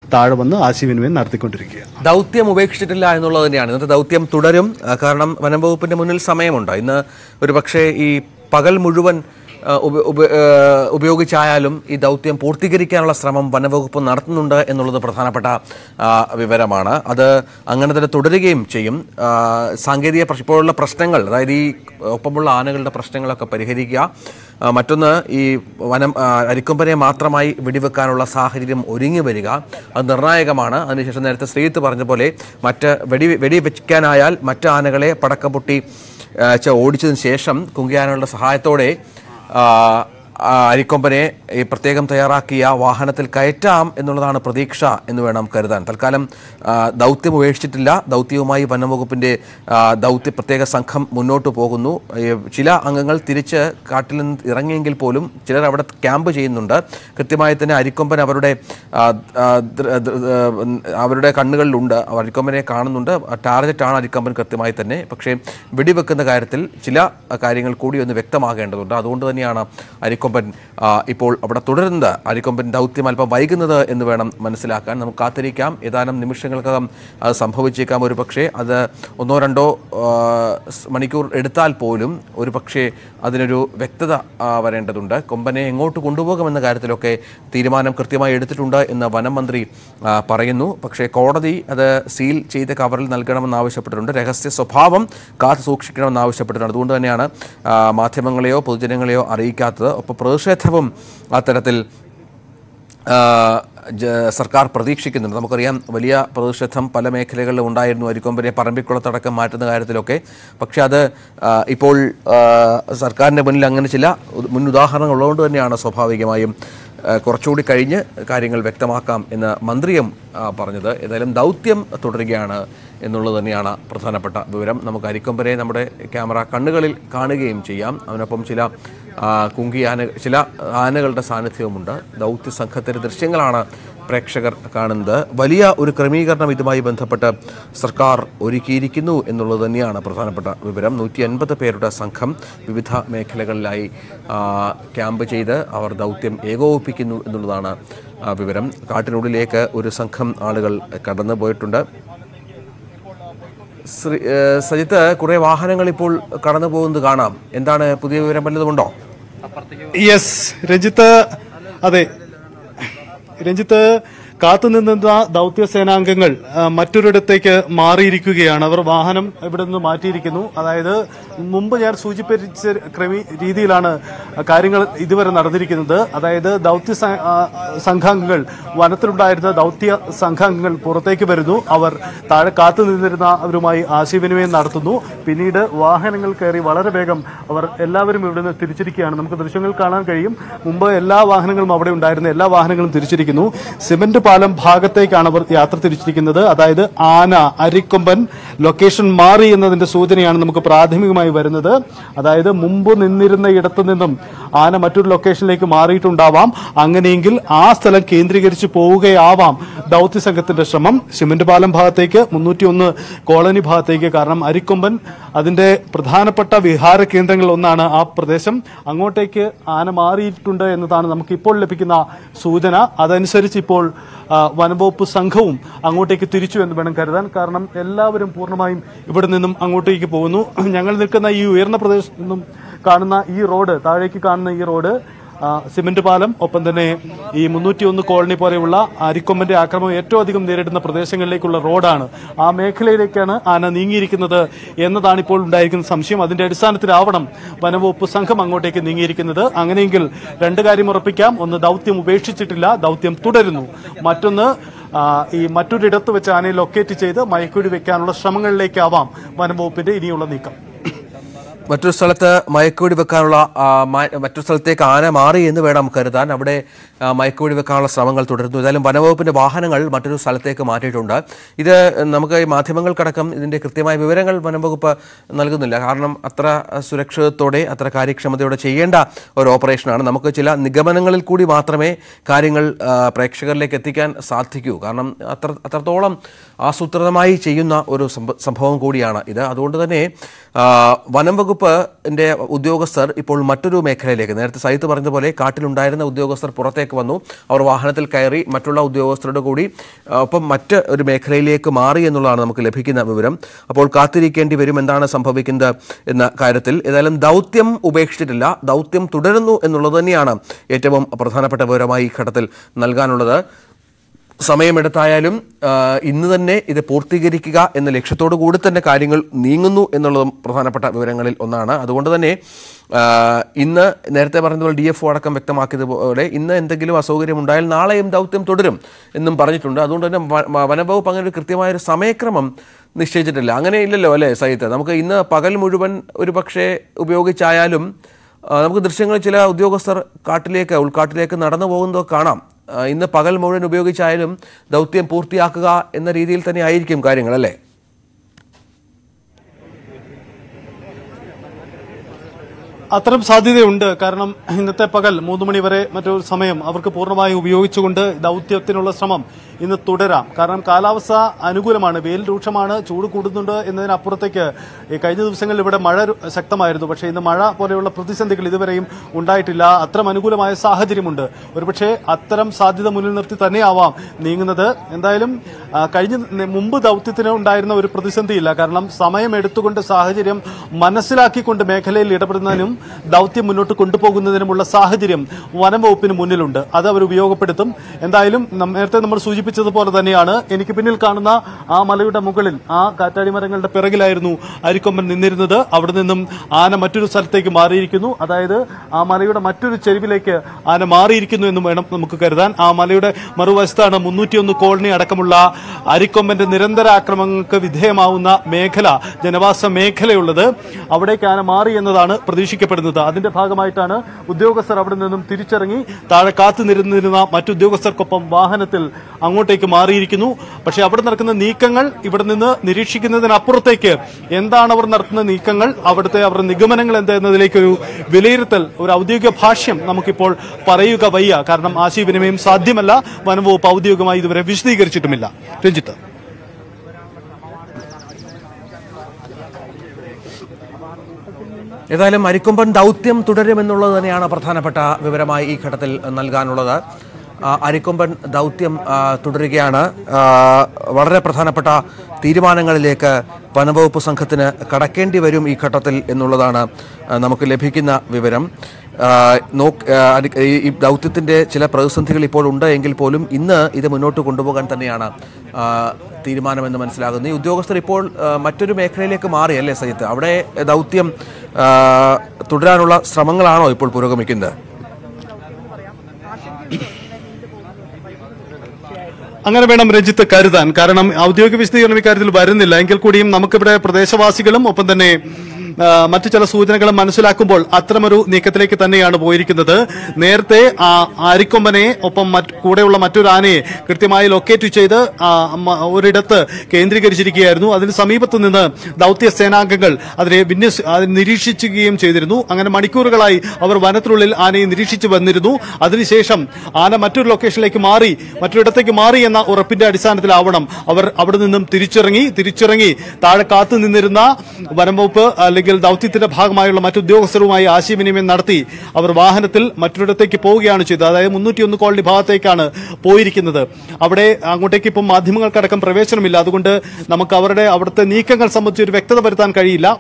താഴെ വന്ന് ആശയവിനിമയം നടത്തിക്കൊണ്ടിരിക്കുകയാണ് ദൗത്യം ഉപേക്ഷിച്ചിട്ടില്ല എന്നുള്ളത് തന്നെയാണ് ഇന്നത്തെ ദൗത്യം തുടരും ആ, കാരണം വനം വകുപ്പിന്റെ മുന്നിൽ സമയമുണ്ട് ഇന്ന് ഒരു പക്ഷേ ഈ പകൽ മുഴുവൻ ആ, ഉപ- ഉപ- ആ, ഉപയോഗിച്ചായാലും ഈ ദൗത്യം പൂർത്തീകരിക്കാനുള്ള ശ്രമം വനവകുപ്പ് നടത്തുന്നുണ്ട് എന്നുള്ളത് പ്രധാനപ്പെട്ട ആ, വിവരമാണ് അത് അങ്ങനെ തന്നെ തുടരുകയും ചെയ്യും ആ, സാങ്കേതിക പ്രശ്ന- ഇപ്പോഴുള്ള പ്രശ്നങ്ങൾ അതായത് ഈ ഒപ്പമുള്ള ആനകളുടെ പ്രശ്നങ്ങളൊക്കെ പരിഹരിക്കുക ആ, മറ്റൊന്ന് ഈ വനം ആ, അരിക്കൊമ്പനെ മാത്രമായി വെടിവെക്കാനുള്ള സാഹചര്യം ഒരുങ്ങി വരിക അത് നിർണായകമാണ് അതിനുശേഷം നേരത്തെ ശ്രീത്ത് പറഞ്ഞ പോലെ മറ്റ് വെടി വെടിവെക്കാനായാൽ മറ്റ് ആനകളെ പടക്കം പൊട്ടി ആ, ച- ഓടിച്ചതിന് ശേഷം കുങ്കിയാനകളുടെ സഹായത്തോടെ ആ, ആ, അരിക്കൊമ്പനെ ഈ പ്രത്യേകം തയ്യാറാക്കിയ വാഹനത്തിൽ കയറ്റാം എന്നുള്ളതാണ് പ്രതീക്ഷ എന്ന് വേണം കരുതാൻ തൽക്കാലം ആ, ദൗത്യം ഉപേക്ഷിച്ചിട്ടില്ല ദൗത്യവുമായി വനംവകുപ്പിന്റെ ആ, ദൗത്യ പ്രത്യേക സംഘം മുന്നോട്ട് പോകുന്നു ഈ ചില അംഗങ്ങൾ തിരിച്ച് കാട്ടിൽ നിന്ന് ഇറങ്ങിയെങ്കിൽ പോലും ചിലർ അവിടെ ക്യാമ്പ് ചെയ്യുന്നുണ്ട് കൃത്യമായി തന്നെ അരിക്കൊമ്പൻ അവരുടെ ആ, ആ, ദൃ- ദൃ- ഉം, അവരുടെ കണ്ണുകളിലുണ്ട് അവർ അരിക്കൊമ്പനെ കാണുന്നുണ്ട് ടാർഗറ്റാണ് അരിക്കൊമ്പൻ കൃത്യമായി തന്നെ പക്ഷേ വെടിവെക്കുന്ന കാര്യത്തിൽ ചില കാര്യങ്ങൾ കൂടി ഒന്ന് വ്യക്തമാകേണ്ടതുണ്ട് അതുകൊണ്ട് തന്നെയാണ് അരിക്കൊമ്പൻ ആ, ഇപ്പോൾ അവിടെ തുടരുന്നത് അരിക്കൊമ്പൻ ദൗത്യം അല്പം വൈകുന്നത് എന്ന് വേണം മനസ്സിലാക്കാൻ നമുക്ക് കാത്തിരിക്കാം ഏതാനും നിമിഷങ്ങൾക്കകം അത് സംഭവിച്ചേക്കാം ഒരു പക്ഷേ അത് ഒന്നോ രണ്ടോ ആ, സ് മണിക്കൂർ എടുത്താൽ പോലും ഒരു പക്ഷേ അതിനൊരു വ്യക്തത ആ, വരേണ്ടതുണ്ട് കൊമ്പനെ എങ്ങോട്ട് കൊണ്ടുപോകുമെന്ന കാര്യത്തിലൊക്കെ തീരുമാനം കൃത്യമായി എടുത്തിട്ടുണ്ട് എന്ന് വനം മന്ത്രി ആ, പറയുന്നു പക്ഷേ കോടതി അത് സീൽ ചെയ്ത കവറിൽ നൽകണമെന്ന് ആവശ്യപ്പെട്ടിട്ടുണ്ട് രഹസ്യ സ്വഭാവം കാത്തു സൂക്ഷിക്കണമെന്ന് ആവശ്യപ്പെട്ടിട്ടുണ്ട് അതുകൊണ്ട് തന്നെയാണ് ആ, മാധ്യമങ്ങളെയോ പൊതുജനങ്ങളെയോ അറിയിക്കാത്തത് ഒപ്പം പ്രതിഷേധവും അത്തരത്തിൽ ആ, ജ- സർക്കാർ പ്രതീക്ഷിക്കുന്നുണ്ട് നമുക്കറിയാം വലിയ പ്രതിഷേധം പല മേഖലകളിലും ഉണ്ടായിരുന്നു അരിക്കൊമ്പനെ പറമ്പിക്കുളത്തടക്കം മാറ്റുന്ന കാര്യത്തിലൊക്കെ പക്ഷേ അത് ആ, ഇപ്പോൾ ആ, സർക്കാരിൻ്റെ മുന്നിൽ അങ്ങനെ ചില ഉ- മുൻ ഉദാഹരണങ്ങൾ ഉള്ളതുകൊണ്ട് തന്നെയാണ് സ്വാഭാവികമായും ആ, കുറച്ചുകൂടി കഴിഞ്ഞ് കാര്യങ്ങൾ വ്യക്തമാക്കാം എന്ന് മന്ത്രിയും ആ, പറഞ്ഞത് ഏതായാലും ദൗത്യം തുടരുകയാണ് എന്നുള്ളത് തന്നെയാണ് പ്രധാനപ്പെട്ട വിവരം നമുക്ക് അരിക്കൊമ്പനെ നമ്മുടെ ക്യാമറ കണ്ണുകളിൽ കാണുകയും ചെയ്യാം അതിനൊപ്പം ചില ആ, കുങ്കി ആന ചില ആനകളുടെ സാന്നിധ്യവുമുണ്ട് ദൗത്യ സംഘത്തിൻ്റെ ദൃശ്യങ്ങളാണ് പ്രേക്ഷകർ കാണുന്നത് വലിയ ഒരു ക്രമീകരണം ഇതുമായി ബന്ധപ്പെട്ട് സർക്കാർ ഒരുക്കിയിരിക്കുന്നു എന്നുള്ളത് തന്നെയാണ് പ്രധാനപ്പെട്ട വിവരം നൂറ്റി അൻപത് പേരുടെ സംഘം വിവിധ മേഖലകളിലായി ആ, ക്യാമ്പ് ചെയ്ത് അവർ ദൗത്യം ഏകോപിപ്പിക്കുന്നു എന്നുള്ളതാണ് ആ, വിവരം കാട്ടിനുള്ളിലേക്ക് ഒരു സംഘം ആളുകൾ കടന്നു പോയിട്ടുണ്ട് ശ്രീ ഏഹ് സജിത്ത് കുറെ വാഹനങ്ങൾ ഇപ്പോൾ കടന്നു പോകുന്നത് കാണാം എന്താണ് പുതിയ വിവരം വല്ലതുമുണ്ടോ യെസ് രഞ്ജിത്ത് അതെ രഞ്ജിത്ത് കാത്തുനിന്ന ദൗത്യ സേനാംഗങ്ങൾ ആ, മറ്റൊരിടത്തേക്ക് മാറിയിരിക്കുകയാണ് അവർ വാഹനം ഇവിടെ നിന്ന് മാറ്റിയിരിക്കുന്നു അതായത് മുമ്പ് ഞാൻ സൂചിപ്പിച്ച ക്രമി രീതിയിലാണ് കാര്യങ്ങൾ ഇതുവരെ നടന്നിരിക്കുന്നത് അതായത് ദൗത്യ സ- ആ, സംഘാംഗങ്ങൾ വനത്തിലുണ്ടായിരുന്ന ദൗത്യ സംഘാംഗങ്ങൾ പുറത്തേക്ക് വരുന്നു അവർ താഴെ കാത്തു നിന്നിരുന്ന അവരുമായി ആശയവിനിമയം നടത്തുന്നു പിന്നീട് വാഹനങ്ങൾ കയറി വളരെ വേഗം അവർ എല്ലാവരും ഇവിടെ നിന്ന് തിരിച്ചിരിക്കുകയാണ് നമുക്ക് ദൃശ്യങ്ങൾ കാണാൻ കഴിയും മുമ്പ് എല്ലാ വാഹനങ്ങളും അവിടെ ഉണ്ടായിരുന്ന എല്ലാ വാഹനങ്ങളും തിരിച്ചിരിക്കുന്നു സിമന്റ് പാലം ഭാഗത്തേക്കാണ് അവർ യാത്ര തിരിച്ചിരിക്കുന്നത് അതായത് ആന അരിക്കൊമ്പൻ ലൊക്കേഷൻ മാറി എന്നതിന്റെ സൂചനയാണ് നമുക്ക് പ്രാഥമികമായി വരുന്നത് അതായത് മുമ്പ് നിന്നിരുന്ന ഇടത്തു നിന്നും ആന മറ്റൊരു ലൊക്കേഷനിലേക്ക് മാറിയിട്ടുണ്ടാവാം അങ്ങനെയെങ്കിൽ ആ സ്ഥലം കേന്ദ്രീകരിച്ച് പോവുകയാവാം ദൗത്യ സംഘത്തിന്റെ ശ്രമം സിമന്റ് പാലം ഭാഗത്തേക്ക് മുന്നൂറ്റി ഒന്ന് കോളനി ഭാഗത്തേക്ക് കാരണം അരിക്കൊമ്പൻ അതിന്റെ പ്രധാനപ്പെട്ട വിഹാര കേന്ദ്രങ്ങളിൽ ഒന്നാണ് ആ പ്രദേശം അങ്ങോട്ടേക്ക് ആന മാറിയിട്ടുണ്ട് എന്നതാണ് നമുക്ക് ഇപ്പോൾ ലഭിക്കുന്ന സൂചന അതനുസരിച്ച് ഇപ്പോൾ ആ, വനംവകുപ്പ് സംഘവും അങ്ങോട്ടേക്ക് തിരിച്ചു എന്ന് വേണം കരുതാൻ കാരണം എല്ലാവരും പൂർണ്ണമായും ഇവിടെ നിന്നും അങ്ങോട്ടേക്ക് പോകുന്നു ഞങ്ങൾ നിൽക്കുന്ന ഈ ഉയർന്ന പ്രദേശത്ത് നിന്നും കാണുന്ന ഈ റോഡ് താഴേക്ക് കാണുന്ന ഈ റോഡ് ആ, സിമന്റ് പാലം ഒപ്പം തന്നെ ഈ മുന്നൂറ്റി ഒന്ന് കോളനി പോലെയുള്ള അരിക്കൊമ്പന്റെ ആക്രമണം ഏറ്റവും അധികം നേരിടുന്ന പ്രദേശങ്ങളിലേക്കുള്ള റോഡാണ് ആ മേഖലയിലേക്കാണ് ആന നീങ്ങിയിരിക്കുന്നത് എന്നതാണ് ഇപ്പോൾ ഉണ്ടായിരിക്കുന്ന സംശയം അതിന്റെ അടിസ്ഥാനത്തിലാവണം വനവകുപ്പ് സംഘം അങ്ങോട്ടേക്ക് നീങ്ങിയിരിക്കുന്നത് അങ്ങനെയെങ്കിൽ രണ്ട് കാര്യം ഉറപ്പിക്കാം ഒന്ന് ദൗത്യം ഉപേക്ഷിച്ചിട്ടില്ല ദൗത്യം തുടരുന്നു മറ്റൊന്ന് ആ, ഈ മറ്റൊരിടത്ത് വെച്ച് ആനയെ ലൊക്കേറ്റ് ചെയ്ത് മയക്കുടി വെക്കാനുള്ള ശ്രമങ്ങളിലേക്കാവാം വനംവകുപ്പിന്റെ ഇനിയുള്ള നീക്കം മറ്റൊരു സ്ഥലത്ത് മയക്കുവെടി വെക്കാനുള്ള ആ, മ- മറ്റൊരു സ്ഥലത്തേക്ക് ആന മാറി എന്ന് വേണം കരുതാൻ അവിടെ ആ, മയക്കുവെടി വെക്കാനുള്ള ശ്രമങ്ങൾ തുടരുന്നു ഏതായാലും വനവകുപ്പിന്റെ വാഹനങ്ങൾ മറ്റൊരു സ്ഥലത്തേക്ക് മാറ്റിയിട്ടുണ്ട് ഇത് നമുക്ക് ഈ മാധ്യമങ്ങൾക്കടക്കം ഇതിന്റെ കൃത്യമായ വിവരങ്ങൾ വനംവകുപ്പ് നൽകുന്നില്ല കാരണം അത്ര സുരക്ഷിതത്തോടെ അത്ര കാര്യക്ഷമതയോടെ ചെയ്യേണ്ട ഒരു ഓപ്പറേഷനാണ് നമുക്ക് ചില നിഗമനങ്ങളിൽ കൂടി മാത്രമേ കാര്യങ്ങൾ ആ, പ്രേക്ഷകരിലേക്ക് എത്തിക്കാൻ സാധിക്കൂ കാരണം അത്ര അത്രത്തോളം ആസൂത്രിതമായി ചെയ്യുന്ന ഒരു സംഭ- സംഭവം കൂടിയാണ് ഇത് അതുകൊണ്ട് തന്നെ ആ, വനം വകുപ്പ് വനംവകുപ്പിന്റെ ഉദ്യോഗസ്ഥർ ഇപ്പോൾ മറ്റൊരു മേഖലയിലേക്ക് നേരത്തെ സൈത്ത് പറഞ്ഞതുപോലെ കാട്ടിലുണ്ടായിരുന്ന ഉദ്യോഗസ്ഥർ പുറത്തേക്ക് വന്നു അവർ വാഹനത്തിൽ കയറി മറ്റുള്ള ഉദ്യോഗസ്ഥരുടെ കൂടി ആ, ഒപ്പം മറ്റ് ഒരു മേഖലയിലേക്ക് മാറി എന്നുള്ളതാണ് നമുക്ക് ലഭിക്കുന്ന വിവരം അപ്പോൾ കാത്തിരിക്കേണ്ടി വരും എന്താണ് സംഭവിക്കുന്നത് എന്ന കാര്യത്തിൽ ഏതായാലും ദൗത്യം ഉപേക്ഷിച്ചിട്ടില്ല ദൗത്യം തുടരുന്നു എന്നുള്ളത് തന്നെയാണ് ഏറ്റവും പ്രധാനപ്പെട്ട വിവരമായി ഈ ഘട്ടത്തിൽ നൽകാനുള്ളത് സമയമെടുത്തായാലും ആ, ഇന്ന് തന്നെ ഇത് പൂർത്തീകരിക്കുക എന്ന ലക്ഷ്യത്തോടു കൂടി തന്നെ കാര്യങ്ങൾ നീങ്ങുന്നു എന്നുള്ളതും പ്രധാനപ്പെട്ട വിവരങ്ങളിൽ ഒന്നാണ് അതുകൊണ്ട് തന്നെ ആ, ഇന്ന് നേരത്തെ പറഞ്ഞതുപോലെ ഡി എഫ് അടക്കം വ്യക്തമാക്കിയതുപോലെ ഇന്ന് എന്തെങ്കിലും അസൗകര്യം ഉണ്ടായാൽ നാളെയും ദൗത്യം തുടരും എന്നും പറഞ്ഞിട്ടുണ്ട് അതുകൊണ്ട് തന്നെ വ- വ- വനംവകുപ്പ് അങ്ങനെ ഒരു കൃത്യമായ ഒരു സമയക്രമം നിശ്ചയിച്ചിട്ടില്ല അങ്ങനെ ഇല്ലല്ലോ അല്ലേ സഹിത്ത് നമുക്ക് ഇന്ന് പകൽ മുഴുവൻ ഒരു പക്ഷേ ഉപയോഗിച്ചായാലും ആ, നമുക്ക് ദൃശ്യങ്ങളിൽ ചില ഉദ്യോഗസ്ഥർ കാട്ടിലേക്ക് ഉൾക്കാട്ടിലേക്ക് നടന്നു പോകുന്നത് കാണാം ആ, ഇന്ന് പകൽ മുഴുവൻ ഉപയോഗിച്ചായാലും ദൗത്യം പൂർത്തിയാക്കുക എന്ന രീതിയിൽ തന്നെ ആയിരിക്കും കാര്യങ്ങൾ അല്ലേ അത്തരം സാധ്യതയുണ്ട് കാരണം ഇന്നത്തെ പകൽ മൂന്ന് മണി വരെ മറ്റൊരു സമയം അവർക്ക് പൂർണ്ണമായി ഉപയോഗിച്ചുകൊണ്ട് ദൗത്യത്തിനുള്ള ശ്രമം ഇന്ന് തുടരാം കാരണം കാലാവസ്ഥ അനുകൂലമാണ് വെയിൽ രൂക്ഷമാണ് ചൂട് കൂടുന്നുണ്ട് എന്നതിനപ്പുറത്തേക്ക് ഈ കഴിഞ്ഞ ദിവസങ്ങളിൽ ഇവിടെ മഴ രു- ശക്തമായിരുന്നു പക്ഷേ ഇന്ന് മഴ പോലെയുള്ള പ്രതിസന്ധികൾ ഇതുവരെയും ഉണ്ടായിട്ടില്ല അത്തരം അനുകൂലമായ സാഹചര്യമുണ്ട് ഒരുപക്ഷെ അത്തരം സാധ്യത മുന്നിൽ നിർത്തി തന്നെയാവാം നീങ്ങുന്നത് എന്തായാലും ആ, കഴിഞ്ഞ ന- മുമ്പ് ദൗത്യത്തിന് ഉണ്ടായിരുന്ന ഒരു പ്രതിസന്ധിയില്ല കാരണം സമയം എടുത്തുകൊണ്ട് സാഹചര്യം മനസ്സിലാക്കിക്കൊണ്ട് മേഖലയിൽ ഇടപെടുന്നതിനും ദൗത്യം മുന്നോട്ട് കൊണ്ടുപോകുന്നതിനുമുള്ള സാഹചര്യം വനം വകുപ്പിന് മുന്നിലുണ്ട് അത് അവർ ഉപയോഗപ്പെടുത്തും എന്തായാലും നം- നേരത്തെ നമ്മൾ സൂചിപ്പിച്ചതുപോലെ തന്നെയാണ് എനിക്ക് പിന്നിൽ കാണുന്ന ആ മലയുടെ മുകളിൽ ആ കാറ്റാടി മരങ്ങളുടെ പിറകിലായിരുന്നു അരിക്കൊമ്പൻ നിന്നിരുന്നത് അവിടെ നിന്നും ആന മറ്റൊരു സ്ഥലത്തേക്ക് മാറിയിരിക്കുന്നു അതായത് ആ മലയുടെ മറ്റൊരു ചെരുവിലേക്ക് ആന മാറിയിരിക്കുന്നു എന്നും വേണം നമുക്ക് കരുതാൻ ആ മലയുടെ മറുവശത്താണ് മുന്നൂറ്റിയൊന്ന് കോളനി അടക്കമുള്ള അരിക്കൊമ്പന്റെ നിരന്തര ആക്രമണങ്ങൾക്ക് വിധേയമാവുന്ന മേഖല ജനവാസ മേഖലയുള്ളത് അവിടേക്ക് ആന മാറി എന്നതാണ് പ്രതീക്ഷിക്കപ്പെടുന്നത് അതിന്റെ ഭാഗമായിട്ടാണ് ഉദ്യോഗസ്ഥർ അവിടെ നിന്നും തിരിച്ചിറങ്ങി താഴെ കാത്തു നിന്നിരുന്ന മറ്റു ഉദ്യോഗസ്ഥർക്കൊപ്പം വാഹനത്തിൽ അങ്ങോട്ടേക്ക് മാറിയിരിക്കുന്നു പക്ഷേ അവിടെ നടക്കുന്ന നീക്കങ്ങൾ ഇവിടെ നിന്ന് നിരീക്ഷിക്കുന്നതിനപ്പുറത്തേക്ക് എന്താണ് അവർ നടത്തുന്ന നീക്കങ്ങൾ അവിടുത്തെ അവരുടെ നിഗമനങ്ങൾ എന്തെന്നതിലേക്കൊരു വിലയിരുത്തൽ ഒരു ഔദ്യോഗിക ഭാഷ്യം നമുക്കിപ്പോൾ പറയുക വയ്യ കാരണം ആശയവിനിമയം സാധ്യമല്ല വനംവകുപ്പ് ഔദ്യോഗികമായി ഇതുവരെ വിശദീകരിച്ചിട്ടുമില്ല രഞ്ജിത്ത് ഏതായാലും അരിക്കൊമ്പൻ ദൗത്യം തുടരുമെന്നുള്ളത് തന്നെയാണ് പ്രധാനപ്പെട്ട വിവരമായി ഈ ഘട്ടത്തിൽ നൽകാനുള്ളത് ആ, അരിക്കൊമ്പൻ ദൗത്യം ആ, തുടരുകയാണ് ആ, വളരെ പ്രധാനപ്പെട്ട തീരുമാനങ്ങളിലേക്ക് വനംവകുപ്പ് സംഘത്തിന് കടക്കേണ്ടി വരും ഈ ഘട്ടത്തിൽ എന്നുള്ളതാണ് ആ, നമുക്ക് ലഭിക്കുന്ന വിവരം ആ, നോക്ക് ആ, അരി- ഈ- ഈ ദൗത്യത്തിന്റെ ചില പ്രതിസന്ധികൾ ഇപ്പോൾ ഉണ്ട് എങ്കിൽ പോലും ഇന്ന് ഇത് മുന്നോട്ട് കൊണ്ടുപോകാൻ തന്നെയാണ് ആ, തീരുമാനമെന്ന് മനസ്സിലാകുന്നു ഈ ഉദ്യോഗസ്ഥർ ഇപ്പോൾ ആ, മറ്റൊരു മേഖലയിലേക്ക് മാറി അല്ലേ സജിത്ത് അവിടെ ദൗത്യം ആ, തുടരാനുള്ള ശ്രമങ്ങളാണോ ഇപ്പോൾ പുരോഗമിക്കുന്നത് അങ്ങനെ വേണം രഞ്ജിത്ത് കരുതാൻ കാരണം ഔദ്യോഗിക വിശദീകരണം ഇക്കാര്യത്തിൽ വരുന്നില്ല എങ്കിൽ കൂടിയും നമുക്കിവിടെ പ്രദേശവാസികളും ഒപ്പം തന്നെ ആ, മറ്റു ചില സൂചനകളും മനസ്സിലാക്കുമ്പോൾ അത്തരമൊരു നീക്കത്തിലേക്ക് തന്നെയാണ് പോയിരിക്കുന്നത് നേരത്തെ ആ അരിക്കൊമ്പനെ ഒപ്പം മറ്റ് കൂടെയുള്ള മറ്റൊരു ആനയെ കൃത്യമായി ലൊക്കേറ്റ് ചെയ്ത് ആ, മ- ഒരിടത്ത് കേന്ദ്രീകരിച്ചിരിക്കുകയായിരുന്നു അതിന് സമീപത്ത് നിന്ന് ദൗത്യ സേനാംഗങ്ങൾ അതിനെ വിന്യസ് അതിനെ നിരീക്ഷിക്കുകയും ചെയ്തിരുന്നു അങ്ങനെ മണിക്കൂറുകളായി അവർ വനത്തിനുള്ളിൽ ആനയെ നിരീക്ഷിച്ചു വന്നിരുന്നു അതിനുശേഷം ആന മറ്റൊരു ലൊക്കേഷനിലേക്ക് മാറി മറ്റൊരിടത്തേക്ക് മാറി എന്ന ഉറപ്പിന്റെ അടിസ്ഥാനത്തിലാവണം അവർ അവിടെ നിന്നും തിരിച്ചിറങ്ങി തിരിച്ചിറങ്ങി താഴെ കാത്തു നിന്നിരുന്ന വനംവകുപ്പ് അല്ലെങ്കിൽ ദൗത്യത്തിന്റെ ഭാഗമായുള്ള മറ്റു ഉദ്യോഗസ്ഥരുമായി ആശയവിനിമയം നടത്തി അവർ വാഹനത്തിൽ മറ്റൊരിടത്തേക്ക് പോവുകയാണ് ചെയ്തത് അതായത് മുന്നൂറ്റിയൊന്ന് കോളനി ഭാഗത്തേക്കാണ് പോയിരിക്കുന്നത് അവിടെ അങ്ങോട്ടേക്ക് ഇപ്പം മാധ്യമങ്ങൾക്കടക്കം പ്രവേശനമില്ല അതുകൊണ്ട് നമുക്ക് അവരുടെ അവിടുത്തെ നീക്കങ്ങൾ സംബന്ധിച്ച് ഒരു വ്യക്തത വരുത്താൻ കഴിയില്ല